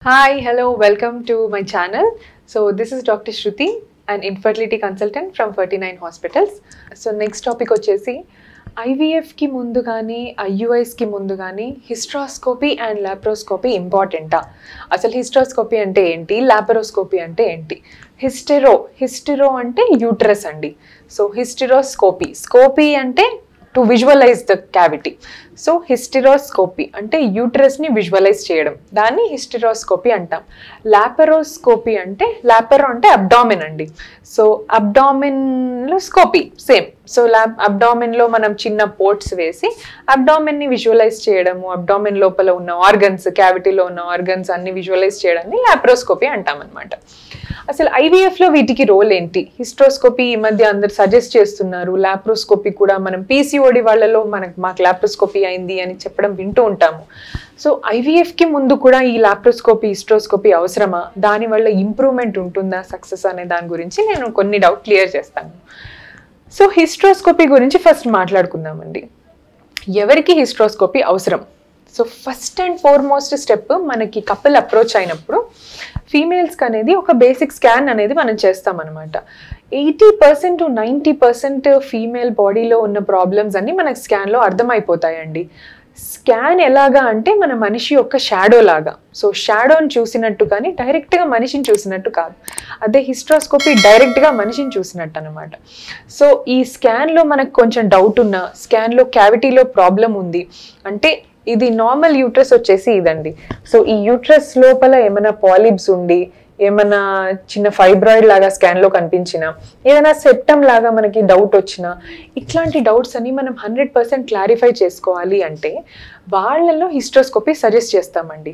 Hi, hello, welcome to my channel. So, this is Dr. Shruti, an infertility consultant from 39 hospitals. So, next topic వచ్చేసి ఐవీఎఫ్కి ముందు కానీ ఐయుఐస్కి ముందు కానీ హిస్ట్రాస్కోపీ and laparoscopy ఇంపార్టెంటా అసలు హిస్ట్రాస్కోపీ అంటే ఏంటి లాపరోస్కోపీ అంటే ఏంటి హిస్టెరో హిస్టెరో అంటే యూట్రస్ అండి సో హిస్టెరోస్కోపీ స్కోపీ అంటే to visualize the cavity so hysteroscopy అంటే యూట్రస్ని విజువలైజ్ చేయడం దాన్ని హిస్టిరోస్కోపీ అంటాం లాపరోస్కోపీ అంటే లాపరో అంటే అబ్డామిన్ అండి సో అబ్డామిన్లో స్కోపీ సేమ్ సో ల్యాబ్ అబ్డామిన్లో మనం చిన్న పోర్ట్స్ వేసి అబ్డామిన్ని విజువలైజ్ చేయడము అబ్డామిన్ లోపల ఉన్న ఆర్గన్స్ క్యావిటీలో ఉన్న ఆర్గన్స్ అన్ని విజువలైజ్ చేయడాన్ని లాప్రోస్కోపీ అంటాం అనమాట అసలు ఐవీఎఫ్లో వీటికి రోల్ ఏంటి హిస్ట్రోస్కోపీ ఈ మధ్య అందరు సజెస్ట్ చేస్తున్నారు లాప్రోస్కోపీ కూడా మనం పీసీఓడి వాళ్ళలో మనకు మాకు లాప్రోస్కోపీ అయింది అని చెప్పడం వింటూ ఉంటాము సో ఐవీఎఫ్కి ముందు కూడా ఈ లాప్రోస్కోపీ హిస్ట్రోస్కోపీ అవసరమా దానివల్ల ఇంప్రూవ్మెంట్ ఉంటుందా సక్సెస్ అనే దాని గురించి నేను కొన్ని డౌట్ క్లియర్ చేస్తాను సో హిస్ట్రోస్కోపీ గురించి ఫస్ట్ మాట్లాడుకుందామండి ఎవరికి హిస్ట్రోస్కోపీ అవసరం so first and foremost step మనకి కపుల్ అప్రోచ్ అయినప్పుడు ఫీమేల్స్కి అనేది ఒక బేసిక్ స్కాన్ అనేది మనం చేస్తామన్నమాట eighty percent to ninety percent female బాడీలో ఉన్న ప్రాబ్లమ్స్ అన్నీ మనకు స్కాన్లో అర్థమైపోతాయండి స్కాన్ ఎలాగా అంటే మన మనిషి యొక్క షాడో లాగా సో షాడోని చూసినట్టు కానీ డైరెక్ట్గా మనిషిని చూసినట్టు కాదు అదే హిస్ట్రోస్కోపీ డైరెక్ట్గా మనిషిని చూసినట్టు అనమాట సో ఈ స్కాన్లో మనకు కొంచెం డౌట్ ఉన్నా స్కాన్లో క్యావిటీలో ప్రాబ్లం ఉంది అంటే ఇది నార్మల్ యూట్రస్ వచ్చేసి ఇదండి సో ఈ యూట్రస్ లోపల ఏమైనా పాలిబ్స్ ఉండి ఏమైనా చిన్న ఫైబ్రాయిడ్ లాగా స్కాన్లో కనిపించినా ఏదైనా సెప్టమ్ లాగా మనకి డౌట్ వచ్చినా ఇట్లాంటి డౌట్స్ అని మనం హండ్రెడ్ పర్సెంట్ క్లారిఫై చేసుకోవాలి అంటే వాళ్ళల్లో హిస్ట్రోస్కోపీ సజెస్ట్ చేస్తామండి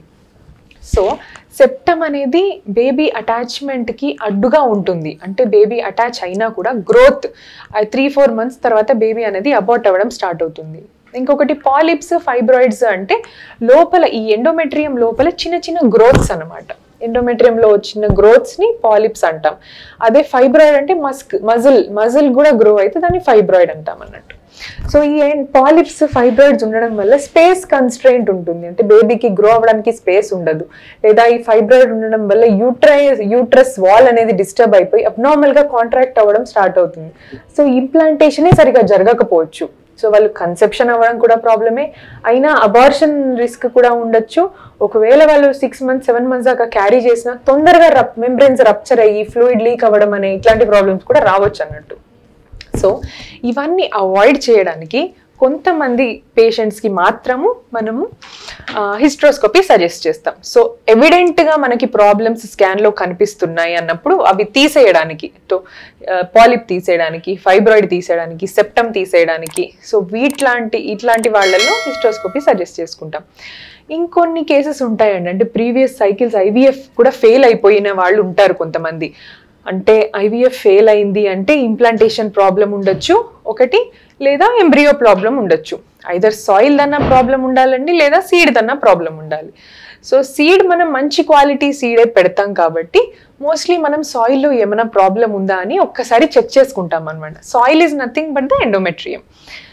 సో సెప్టమ్ అనేది బేబీ అటాచ్మెంట్కి అడ్డుగా ఉంటుంది అంటే బేబీ అటాచ్ అయినా కూడా గ్రోత్ త్రీ ఫోర్ మంత్స్ తర్వాత బేబీ అనేది అబార్ట్ అవ్వడం స్టార్ట్ అవుతుంది ఇంకొకటి పాలిప్స్ ఫైబ్రాయిడ్స్ అంటే లోపల ఈ ఎండోమెట్రియం లోపల చిన్న చిన్న గ్రోత్స్ అనమాట ఎండోమెట్రియంలో వచ్చిన గ్రోత్స్ని పాలిప్స్ అంటాం అదే ఫైబ్రాయిడ్ అంటే మస్క్ మజిల్ మజిల్ కూడా గ్రో అయితే దాన్ని ఫైబ్రాయిడ్ అంటాం అన్నట్టు సో ఈ పాలిప్స్ ఫైబ్రాయిడ్స్ ఉండడం వల్ల స్పేస్ కన్స్ట్రెయింట్ ఉంటుంది అంటే బేబీకి గ్రో అవ్వడానికి స్పేస్ ఉండదు లేదా ఈ ఫైబ్రాయిడ్ ఉండడం వల్ల యూట్రై యూట్రస్ వాల్ అనేది డిస్టర్బ్ అయిపోయి అబ్నార్మల్గా కాంట్రాక్ట్ అవ్వడం స్టార్ట్ అవుతుంది సో ఇంప్లాంటేషనే సరిగా జరగకపోవచ్చు సో వాళ్ళు కన్సెప్షన్ అవ్వడం కూడా ప్రాబ్లమే అయినా అబార్షన్ రిస్క్ కూడా ఉండొచ్చు ఒకవేళ వాళ్ళు సిక్స్ మంత్స్ సెవెన్ మంత్స్ దాకా క్యారీ చేసినా తొందరగా రప్ మెంబ్రెన్స్ రప్చర్ అయ్యి ఫ్లూయిడ్ లీక్ అవ్వడం అనే ఇట్లాంటి ప్రాబ్లమ్స్ కూడా రావచ్చు అన్నట్టు సో ఇవన్నీ అవాయిడ్ చేయడానికి కొంతమంది పేషెంట్స్కి మాత్రము మనము హిస్ట్రోస్కోపీ సజెస్ట్ చేస్తాం సో ఎవిడెంట్గా మనకి ప్రాబ్లమ్స్ స్కాన్లో కనిపిస్తున్నాయి అన్నప్పుడు అవి తీసేయడానికి తో పాలిప్ తీసేయడానికి ఫైబ్రాయిడ్ తీసేయడానికి సెప్టమ్ తీసేయడానికి సో వీట్లాంటి ఇట్లాంటి వాళ్ళల్లో హిస్ట్రోస్కోపీ సజెస్ట్ చేసుకుంటాం ఇంకొన్ని కేసెస్ ఉంటాయండి అంటే ప్రీవియస్ సైకిల్స్ ఐవీఎఫ్ కూడా ఫెయిల్ అయిపోయిన వాళ్ళు ఉంటారు కొంతమంది అంటే ఐవీఎఫ్ ఫెయిల్ అయింది అంటే ఇంప్లాంటేషన్ ప్రాబ్లం ఉండొచ్చు ఒకటి లేదా ఎంబ్రియో ప్రాబ్లం ఉండొచ్చు ఐదర్ సాయిల్ దన్నా ప్రాబ్లం ఉండాలండి లేదా సీడ్ దన్నా ప్రాబ్లం ఉండాలి సో సీడ్ మనం మంచి క్వాలిటీ సీడే పెడతాం కాబట్టి మోస్ట్లీ మనం సాయిల్లో ఏమైనా ప్రాబ్లం ఉందా అని ఒక్కసారి చెక్ చేసుకుంటాం అనమాట soil is nothing but the endometrium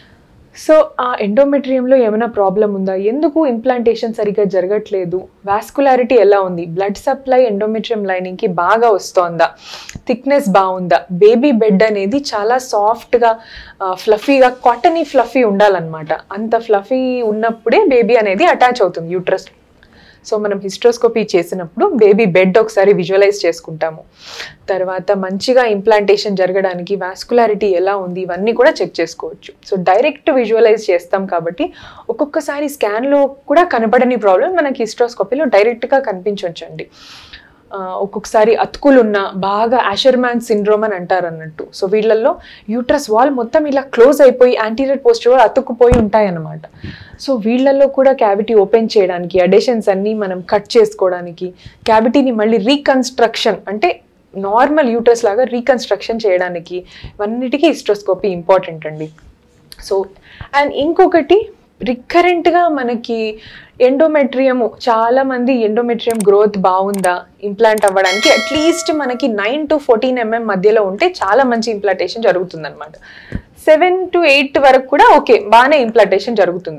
so ఆ ఎండోమెట్రియంలో ఏమైనా ప్రాబ్లం ఉందా ఎందుకు ఇంప్లాంటేషన్ సరిగ్గా జరగట్లేదు వాస్కులారిటీ ఎలా ఉంది బ్లడ్ సప్లై ఎండోమెట్రియం లైనింగ్కి బాగా వస్తోందా థిక్నెస్ బాగుందా బేబీ బెడ్ అనేది చాలా సాఫ్ట్గా ఫ్లఫీగా కాటనీ ఫ్లఫీ ఉండాలన్నమాట అంత ఫ్లఫీ ఉన్నప్పుడే బేబీ అనేది అటాచ్ అవుతుంది యూట్రస్ సో మనం హిస్ట్రోస్కోపీ చేసినప్పుడు బేబీ బెడ్ ఒకసారి విజువలైజ్ చేసుకుంటాము తర్వాత మంచిగా ఇంప్లాంటేషన్ జరగడానికి వాస్కులారిటీ ఎలా ఉంది ఇవన్నీ కూడా చెక్ చేసుకోవచ్చు సో డైరెక్ట్ విజువలైజ్ చేస్తాం కాబట్టి ఒక్కొక్కసారి స్కాన్లో కూడా కనపడని ప్రాబ్లం మనకి హిస్ట్రోస్కోపీలో డైరెక్ట్గా కనిపించవచ్చండి ఒక్కొక్కసారి అతుకులున్న బాగా యాషర్మ్యాన్ సిండ్రోమ్ అని అంటారు అన్నట్టు సో వీళ్ళల్లో యూట్రస్ వాల్ మొత్తం ఇలా క్లోజ్ అయిపోయి యాంటీరియర్ పోస్టర్ అతుక్కుపోయి ఉంటాయి అన్నమాట సో వీళ్ళల్లో కూడా క్యావిటీ ఓపెన్ చేయడానికి అడేషన్స్ అన్నీ మనం కట్ చేసుకోవడానికి క్యావిటీని మళ్ళీ రీకన్స్ట్రక్షన్ అంటే నార్మల్ యూట్రస్ లాగా రీకన్స్ట్రక్షన్ చేయడానికి ఇవన్నిటికీ హిస్ట్రోస్కోపీ ఇంపార్టెంట్ అండి సో అండ్ ఇంకొకటి రికరెంట్గా మనకి ఎండోమెట్రియము చాలా మంది ఎండోమెట్రియం గ్రోత్ బాగుందా ఇంప్లాంట్ అవ్వడానికి అట్లీస్ట్ మనకి నైన్ టు ఫోర్టీన్ ఎంఎం మధ్యలో ఉంటే చాలా మంచి ఇంప్లాంటేషన్ జరుగుతుంది అనమాట సెవెన్ టు ఎయిట్ వరకు కూడా ఓకే బాగానే ఇంప్లాంటేషన్ జరుగుతుంది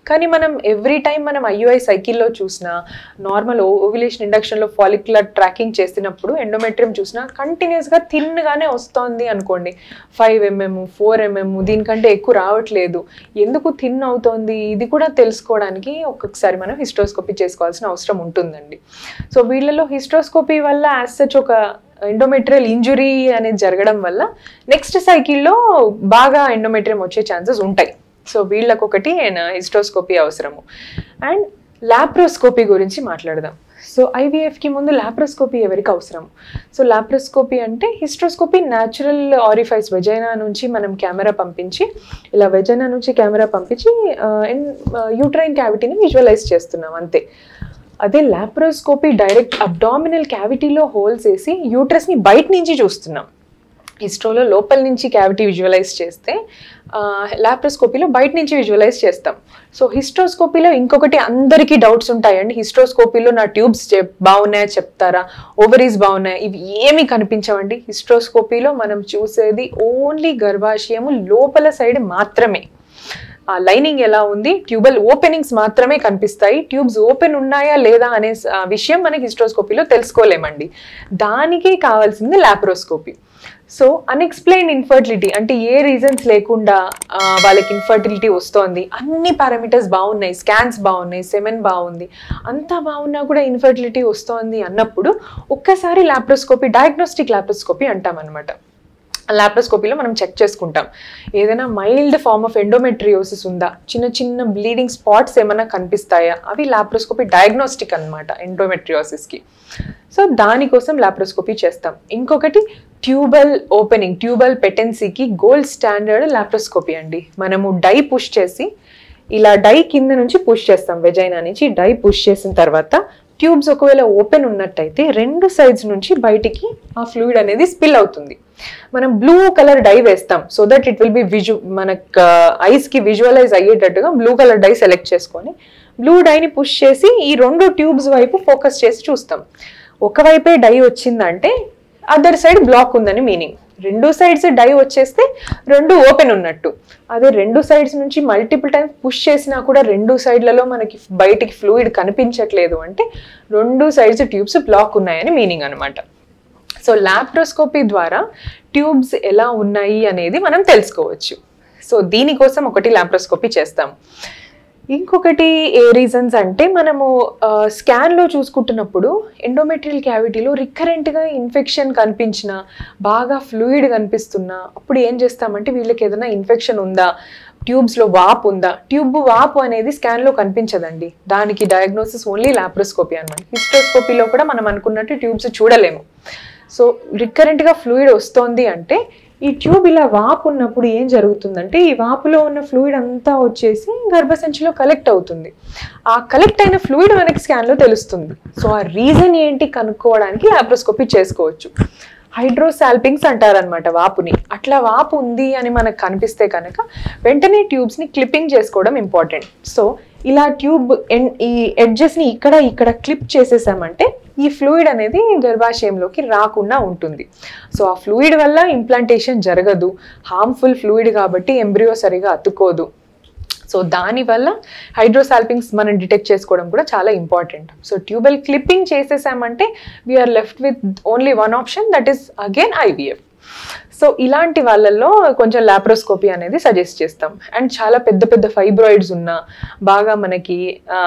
కానీ మనం ఎవ్రీ టైం మనం ఐయుఐ సైకిల్లో చూసినా నార్మల్ ఓవిలేషన్ ఇండక్షన్లో ఫాలిక్యులర్ ట్రాకింగ్ చేసినప్పుడు ఎండోమెట్రియం చూసినా కంటిన్యూస్గా థిన్గానే వస్తోంది అనుకోండి ఫైవ్ ఎంఎం ఫోర్ ఎంఎం దీనికంటే ఎక్కువ రావట్లేదు ఎందుకు థిన్ అవుతోంది ఇది కూడా తెలుసుకోవడానికి ఒక్కొక్కసారి మనం హిస్ట్రోస్కోపీ చేసుకోవాల్సిన అవసరం ఉంటుందండి సో వీళ్ళలో హిస్ట్రోస్కోపీ వల్ల యాజ్ సచ్ ఒక ఎండోమెట్రియల్ ఇంజురీ అనేది జరగడం వల్ల నెక్స్ట్ సైకిల్లో బాగా ఎండోమెట్రియం వచ్చే ఛాన్సెస్ ఉంటాయి సో వీళ్ళకి ఒకటి హిస్ట్రోస్కోపీ అవసరము అండ్ లాప్రోస్కోపీ గురించి మాట్లాడదాం సో ఐవీఎఫ్కి ముందు లాప్రోస్కోపీ ఎవరికి అవసరం సో లాప్రోస్కోపీ అంటే హిస్ట్రోస్కోపీ న్యాచురల్ ఆరిఫైస్ వెజైనా నుంచి మనం కెమెరా పంపించి ఇలా వెజైనా నుంచి కెమెరా పంపించి యూట్రైన్ క్యావిటీని విజువలైజ్ చేస్తున్నాం అంతే అదే లాప్రోస్కోపీ డైరెక్ట్ అబ్డామినల్ క్యావిటీలో హోల్స్ వేసి యూట్రస్ని బయట నుంచి చూస్తున్నాం హిస్ట్రోలో లోపల నుంచి క్యావిటీ విజువలైజ్ చేస్తే లాప్రోస్కోపీలో బయట నుంచి విజువలైజ్ చేస్తాం సో హిస్ట్రోస్కోపీలో ఇంకొకటి అందరికీ డౌట్స్ ఉంటాయండి హిస్ట్రోస్కోపీలో నా ట్యూబ్స్ చెప్ బాగున్నాయా చెప్తారా ఓవరీస్ బాగున్నాయా ఇవి ఏమీ కనిపించవండి హిస్ట్రోస్కోపీలో మనం చూసేది ఓన్లీ గర్భాశయము లోపల సైడ్ మాత్రమే ఆ లైనింగ్ ఎలా ఉంది ట్యూబల్ ఓపెనింగ్స్ మాత్రమే కనిపిస్తాయి ట్యూబ్స్ ఓపెన్ ఉన్నాయా లేదా అనే స- ఆ విషయం మనకి హిస్ట్రోస్కోపీలో తెలుసుకోలేమండి దానికి కావాల్సింది లాప్రోస్కోపీ సో అన్ఎక్స్ప్లెయిన్ ఇన్ఫర్టిలిటీ అంటే ఏ రీజన్స్ లేకుండా ఆ, వాళ్ళకి ఇన్ఫర్టిలిటీ వస్తోంది అన్ని పారామీటర్స్ బాగున్నాయి స్కాన్స్ బాగున్నాయి సెమెన్ బాగుంది అంతా బాగున్నా కూడా ఇన్ఫర్టిలిటీ వస్తోంది అన్నప్పుడు ఒక్కసారి లాప్రోస్కోపీ డయాగ్నోస్టిక్ లాప్రోస్కోపీ అంటాం అనమాట లాప్రోస్కోపీలో మనం చెక్ చేసుకుంటాం ఏదైనా మైల్డ్ ఫార్మ్ ఆఫ్ ఎండోమెట్రియోసిస్ ఉందా చిన్న చిన్న బ్లీడింగ్ స్పాట్స్ ఏమైనా కనిపిస్తాయా అవి లాప్రోస్కోపీ డయాగ్నోస్టిక్ అనమాట ఎండోమెట్రియోసిస్కి సో దానికోసం లాప్రోస్కోపీ చేస్తాం ఇంకొకటి ట్యూబల్ ఓపెనింగ్ ట్యూబల్ పెటెన్సీకి గోల్డ్ స్టాండర్డ్ లాప్రోస్కోపీ అండి మనము డై పుష్ చేసి ఇలా డై కింద నుంచి పుష్ చేస్తాం వెజైనా నుంచి డై పుష్ చేసిన తర్వాత ట్యూబ్స్ ఒకవేళ ఓపెన్ ఉన్నట్టయితే రెండు సైడ్స్ నుంచి బయటికి ఆ ఫ్లూయిడ్ అనేది స్పిల్ అవుతుంది మనం బ్లూ కలర్ డై వేస్తాం so that it will be విజు మనకు ఐస్ కి విజువలైజ్ అయ్యేటట్టుగా బ్లూ కలర్ డై సెలెక్ట్ చేసుకొని బ్లూ డైని పుష్ చేసి ఈ రెండు ట్యూబ్స్ వైపు ఫోకస్ చేసి చూస్తాం ఒకవైపే డై వచ్చిందంటే అదర్ సైడ్ బ్లాక్ ఉందని మీనింగ్ రెండు సైడ్స్ డై వచ్చేస్తే రెండు ఓపెన్ ఉన్నట్టు అదే రెండు సైడ్స్ నుంచి మల్టిపుల్ టైమ్స్ పుష్ చేసినా కూడా రెండు సైడ్లలో మనకి బయటికి ఫ్లూయిడ్ కనిపించట్లేదు అంటే రెండు సైడ్స్ ట్యూబ్స్ బ్లాక్ ఉన్నాయని మీనింగ్ అనమాట సో లాప్రోస్కోపీ ద్వారా ట్యూబ్స్ ఎలా ఉన్నాయి అనేది మనం తెలుసుకోవచ్చు సో దీనికోసం ఒకటి లాప్రోస్కోపీ చేస్తాం ఇంకొకటి ఏ రీజన్స్ అంటే మనము స్కాన్లో చూసుకుంటున్నప్పుడు ఎండోమెట్రియల్ క్యావిటీలో రికరెంట్గా ఇన్ఫెక్షన్ కనిపించిన బాగా ఫ్లూయిడ్ కనిపిస్తున్నా అప్పుడు ఏం చేస్తామంటే వీళ్ళకి ఏదైనా ఇన్ఫెక్షన్ ఉందా ట్యూబ్స్లో వాపు ఉందా ట్యూబ్ వాపు అనేది స్కాన్లో కనిపించదండి దానికి డయాగ్నోసిస్ ఓన్లీ లాప్రోస్కోపీ అనమాట హిస్ట్రోస్కోపీలో కూడా మనం అనుకున్నట్టు ట్యూబ్స్ చూడలేము సో రికరెంట్గా ఫ్లూయిడ్ వస్తోంది అంటే ఈ ట్యూబ్ ఇలా వాపు ఉన్నప్పుడు ఏం జరుగుతుందంటే ఈ వాపులో ఉన్న ఫ్లూయిడ్ అంతా వచ్చేసి గర్భసంచిలో కలెక్ట్ అవుతుంది ఆ కలెక్ట్ అయిన ఫ్లూయిడ్ మనకి స్కాన్లో తెలుస్తుంది సో ఆ రీజన్ ఏంటి కనుక్కోవడానికి లాప్రోస్కోపీ చేసుకోవచ్చు హైడ్రోసాల్పింగ్స్ అంటారనమాట వాపుని అట్లా వాపు ఉంది అని మనకు కనిపిస్తే కనుక వెంటనే ట్యూబ్స్ని క్లిప్పింగ్ చేసుకోవడం ఇంపార్టెంట్ సో ఇలా ట్యూబ్ ఎన్ ఈ ఎడ్జెస్ని ఇక్కడ ఇక్కడ క్లిప్ చేసేసామంటే ఈ ఫ్లూయిడ్ అనేది గర్భాశయంలోకి రాకుండా ఉంటుంది సో ఆ ఫ్లూయిడ్ వల్ల ఇంప్లాంటేషన్ జరగదు హార్మ్ఫుల్ ఫ్లూయిడ్ కాబట్టి ఎంబ్రియో సరిగా అతుక్కోదు సో దానివల్ల హైడ్రోసాల్పింగ్స్ మనం డిటెక్ట్ చేసుకోవడం కూడా చాలా ఇంపార్టెంట్ సో ట్యూబల్ క్లిప్పింగ్ చేసేసామంటే we're left with only one option that is again IVF so ఇలాంటి వాళ్ళల్లో కొంచెం లాప్రోస్కోపీ అనేది సజెస్ట్ చేస్తాం అండ్ చాలా పెద్ద పెద్ద ఫైబ్రాయిడ్స్ ఉన్న బాగా మనకి ఆ,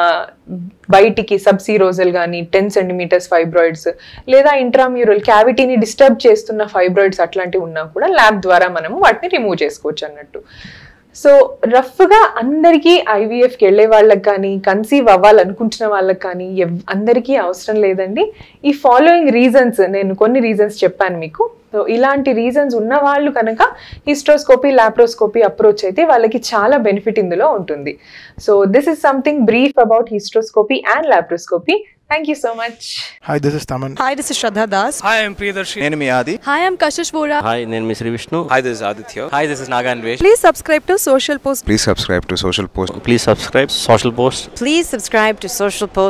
బయటికి సబ్సీరోజల్ కానీ టెన్ సెంటీమీటర్స్ ఫైబ్రాయిడ్స్ లేదా ఇంట్రామ్యూరల్ క్యావిటీని డిస్టర్బ్ చేస్తున్న ఫైబ్రాయిడ్స్ అట్లాంటివి ఉన్నా కూడా ల్యాబ్ ద్వారా మనము వాటిని రిమూవ్ చేసుకోవచ్చు అన్నట్టు సో రఫ్గా అందరికీ ఐవీఎఫ్కి వెళ్ళే వాళ్ళకి కానీ కన్సీవ్ అవ్వాలనుకుంటున్న వాళ్ళకి కానీ ఎవ్- అందరికీ అవసరం లేదండి ఈ ఫాలోయింగ్ రీజన్స్ నేను కొన్ని రీజన్స్ చెప్పాను మీకు సో ఇలాంటి రీజన్స్ ఉన్న వాళ్ళు కనుక హిస్ట్రోస్కోపీ లాప్రోస్కోపీ అప్రోచ్ అయితే వాళ్ళకి చాలా బెనిఫిట్ ఇందులో ఉంటుంది so this is something brief about hysteroscopy and laparoscopy thank you so much Hi, this is Taman. Hi, this is Shraddha Das. Hi, I'm Priyadarshi. నేను మీ ఆది Hi, I'm Kashish Vora. Hi నేను మీ Shri Vishnu Hi, this is Aditya. Hi this is నాగాన్ వేష్ Please subscribe to Social Post. Please subscribe to Social Post please subscribe Social Post Please subscribe to Social Post.